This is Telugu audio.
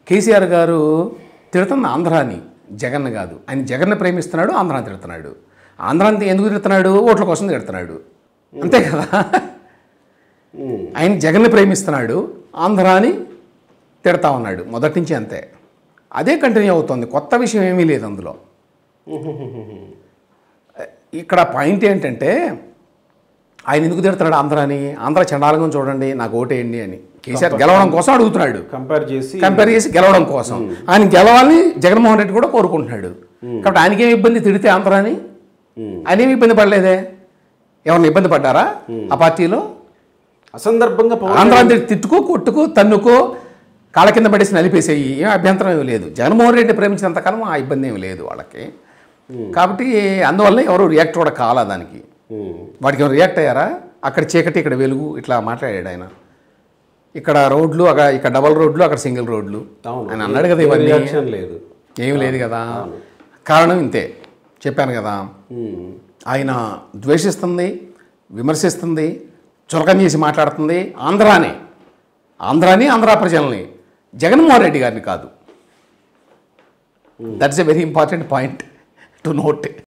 కేసీఆర్ గారు తిడుతున్న ఆంధ్రాని జగన్ కాదు ఆయన జగన్ని ప్రేమిస్తున్నాడు ఆంధ్రాని తిడుతున్నాడు ఆంధ్రాని ఎందుకు తిడుతున్నాడు ఓట్ల కోసం తిడుతున్నాడు అంతే కదా ఉమ్. ఆయన జగన్ని ప్రేమిస్తున్నాడు ఆంధ్రాని తిడతా ఉన్నాడు మొదటి నుంచి అంతే అదే కంటిన్యూ అవుతుంది కొత్త విషయం ఏమీ లేదు అందులో ఇక్కడ పాయింట్ ఏంటంటే ఆయన ఎందుకు తిడుతున్నాడు ఆంధ్రాని ఆంధ్ర చండాలంగా చూడండి నాకు ఓటేయండి అని కేసీఆర్ గెలవడం కోసం అడుగుతున్నాడు కంపేర్ చేసి కంపేర్ చేసి గెలవడం కోసం ఆయన గెలవాలని జగన్మోహన్ రెడ్డి కూడా కోరుకుంటున్నాడు కాబట్టి ఆయనకేం ఇబ్బంది తిడితే ఆంధ్రాని ఉమ్. ఆయన ఏమి ఇబ్బంది పడలేదే ఎవరిని ఇబ్బంది పడ్డారా ఆ పార్టీలో అసందర్భంగా పవన్ ఆంధ్రాని తిట్టి తిట్టుకో కొట్టుకో తన్నుకో కాళ్ళ కింద పడేసి నలిపేసేయి ఏం అభ్యంతరం ఏమి లేదు జగన్మోహన్ రెడ్డి ప్రేమించినంతకాలం ఆ ఇబ్బంది ఏమి లేదు వాళ్ళకి కాబట్టి అందువల్ల ఎవరు రియాక్ట్ కూడా కాలా దానికి ఉమ్. వాడికి ఎవరు రియాక్ట్ అయ్యారా అక్కడ చీకటి ఇక్కడ వెలుగు ఇట్లా మాట్లాడాడు ఆయన ఇక్కడ రోడ్లు అక్కడ ఇక్కడ డబల్ రోడ్లు అక్కడ సింగిల్ రోడ్లు అవును. ఆయన అన్నాడు కదా ఏ ఇవన్నీ రియాక్షన్ లేదు ఏమి లేదు కదా కారణం ఇంతే చెప్పాను కదా ఉమ్. ఆయన ద్వేషిస్తుంది విమర్శిస్తుంది చులకం చేసి మాట్లాడుతుంది ఆంధ్రాని ఆంధ్రాని ఆంధ్ర ప్రజల్ని జగన్మోహన్ రెడ్డి గారిని కాదు that's a very important point to note